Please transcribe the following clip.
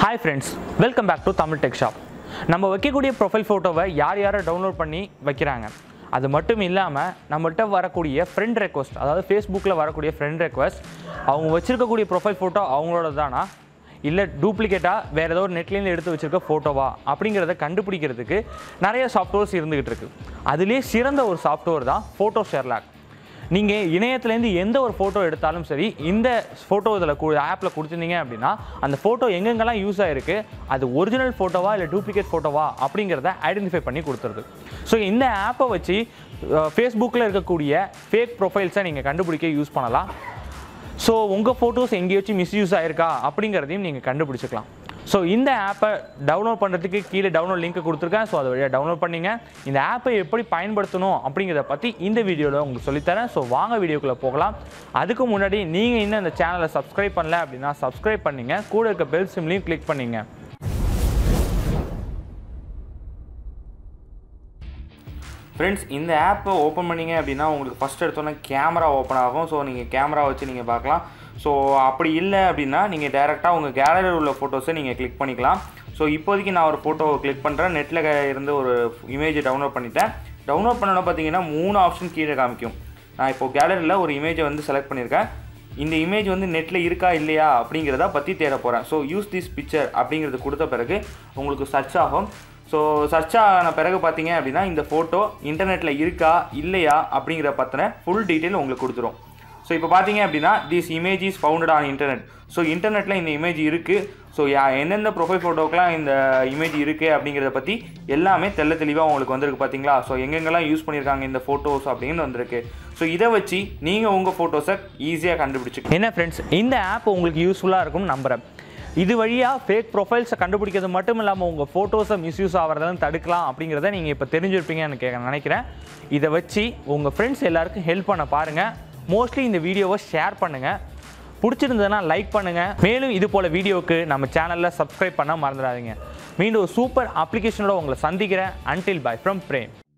hi friends welcome back to Tamil tech shop நம்ம வைக்கக்கூடிய profile ஃபோட்டோவை யார் யாரை டவுன்லோட் பண்ணி வைக்கிறாங்க அது மட்டும் இல்லாமல் நம்மள்கிட்ட வரக்கூடிய ஃப்ரெண்ட் ரெக்வஸ்ட் அதாவது ஃபேஸ்புக்கில் வரக்கூடிய ஃப்ரெண்ட் ரெக்வஸ்ட் அவங்க வச்சுருக்கக்கூடிய ப்ரொஃபைல் ஃபோட்டோ அவங்களோட தானா இல்லை டூப்ளிகேட்டாக வேறு ஏதோ ஒரு நெட்லேருந்து எடுத்து வச்சிருக்க ஃபோட்டோவா அப்படிங்கிறத கண்டுபிடிக்கிறதுக்கு நிறைய சாஃப்ட்வேர்ஸ் இருந்துகிட்டு இருக்கு அதுலேயே சிறந்த ஒரு சாஃப்ட்வேர் தான் ஃபோட்டோ ஷெர்லாக் நீங்கள் இணையத்துலேருந்து எந்த ஒரு ஃபோட்டோ எடுத்தாலும் சரி இந்த ஃபோட்டோ இதில் ஆப்பில் கொடுத்துருந்தீங்க அப்படின்னா அந்த ஃபோட்டோ எங்கெங்கெல்லாம் யூஸ் ஆகிருக்கு அது ஒரிஜினல் ஃபோட்டோவா இல்லை டூப்ளிகேட் ஃபோட்டோவா அப்படிங்கிறத ஐடென்டிஃபை பண்ணி கொடுத்துருது ஸோ இந்த ஆப்பை வச்சு ஃபேஸ்புக்கில் இருக்கக்கூடிய ஃபேக் ப்ரொஃபைல்ஸை நீங்கள் கண்டுபிடிக்க யூஸ் பண்ணலாம் ஸோ உங்கள் ஃபோட்டோஸ் எங்கேயாச்சும் மிஸ்யூஸ் ஆயிருக்கா அப்படிங்கிறதையும் நீங்கள் கண்டுபிடிச்சிக்கலாம் ஸோ இந்த ஆப்பை டவுன்லோட் பண்ணுறதுக்கு கீழே டவுன்லோட் லிங்க் கொடுத்துருக்கேன் ஸோ அதை வழியாக டவுன்லோட் பண்ணிங்க இந்த ஆப்பை எப்படி பயன்படுத்தணும் அப்படிங்கிறத பற்றி இந்த வீடியோவில் உங்களுக்கு சொல்லித்தரேன் ஸோ வாங்க வீடியோக்குள்ளே போகலாம் அதுக்கு முன்னாடி நீங்கள் இன்னும் இந்த சேனலை சப்ஸ்கிரைப் பண்ணல அப்படின்னா சப்ஸ்கிரைப் பண்ணிங்க கூட இருக்க பெல் சிம்லையும் கிளிக் பண்ணிங்க ஃப்ரெண்ட்ஸ் இந்த ஆப்பை ஓப்பன் பண்ணீங்க அப்படின்னா உங்களுக்கு ஃபஸ்ட் எடுத்தோன்னே கேமரா ஓப்பன் ஆகும் ஸோ நீங்கள் கேமரா வச்சு நீங்கள் பார்க்கலாம் ஸோ அப்படி இல்லை அப்படின்னா நீங்கள் டேரெக்டாக உங்கள் கேலரியில் உள்ள ஃபோட்டோஸை நீங்கள் கிளிக் பண்ணிக்கலாம் ஸோ இப்போதைக்கு நான் ஒரு ஃபோட்டோவை கிளிக் பண்ணுறேன் நெட்டில் இருந்து ஒரு இமேஜை டவுன்லோட் பண்ணிட்டேன் டவுன்லோட் பண்ணோன்னா பார்த்தீங்கன்னா மூணு ஆப்ஷன் கீழே காமிக்கும் நான் இப்போ கேலரியில் ஒரு இமேஜை வந்து செலக்ட் பண்ணியிருக்கேன் இந்த இமேஜ் வந்து நெட்டில் இருக்கா இல்லையா அப்படிங்கிறத பற்றி தேட போகிறேன் ஸோ யூஸ் திஸ் பிக்சர் அப்படிங்கிறது கொடுத்த பிறகு உங்களுக்கு சர்ச் ஆகும் ஸோ சர்ச் ஆன பிறகு பார்த்தீங்க அப்படின்னா இந்த ஃபோட்டோ இன்டர்நெட்டில் இருக்கா இல்லையா அப்படிங்கிற பற்றின ஃபுல் டீட்டெயில் உங்களுக்கு கொடுத்துரும் ஸோ இப்போ பார்த்தீங்க அப்படின்னா this image is founded on internet so இன்டர்நெட்டில் இந்த இமேஜ் இருக்குது ஸோ யா எந்தெந்த ப்ரொஃபைல் ஃபோட்டோக்கெலாம் இந்த இமேஜ் இருக்குது அப்படிங்கிறத பற்றி எல்லாமே தெள்ள தெளிவாக உங்களுக்கு வந்திருக்கு பார்த்தீங்களா ஸோ எங்கெங்கெல்லாம் யூஸ் பண்ணியிருக்காங்க இந்த ஃபோட்டோஸ் அப்படின்னு வந்திருக்கு ஸோ இதை வச்சு நீங்கள் உங்கள் ஃபோட்டோஸை ஈஸியாக கண்டுபிடிச்சிக்கலாம் என்ன ஃப்ரெண்ட்ஸ் இந்த ஆப் உங்களுக்கு யூஸ்ஃபுல்லாக இருக்கும்னு நம்புகிறேன் இது வழியாக ஃபேக் ப்ரொஃபைல்ஸை கண்டுபிடிக்கிறது மட்டும் இல்லாமல் உங்கள் ஃபோட்டோஸை மிஸ்யூஸ் ஆகிறதும் தடுக்கலாம் அப்படிங்கிறத நீங்கள் இப்போ தெரிஞ்சிருப்பீங்கன்னு கேட்க நினைக்கிறேன் இதை வச்சு உங்கள் ஃப்ரெண்ட்ஸ் எல்லாருக்கும் ஹெல்ப் பண்ண பாருங்கள் மோஸ்ட்லி இந்த வீடியோவை ஷேர் பண்ணுங்கள் பிடிச்சிருந்ததுன்னா லைக் பண்ணுங்கள் மேலும் இது போல் வீடியோவுக்கு நம்ம சேனலில் சப்ஸ்கிரைப் பண்ண மறந்துடாதீங்க மீண்டும் ஒரு சூப்பர் அப்ளிகேஷனோட உங்களை சந்திக்கிறேன் அன்டில் பை ஃப்ரம் பிரேம்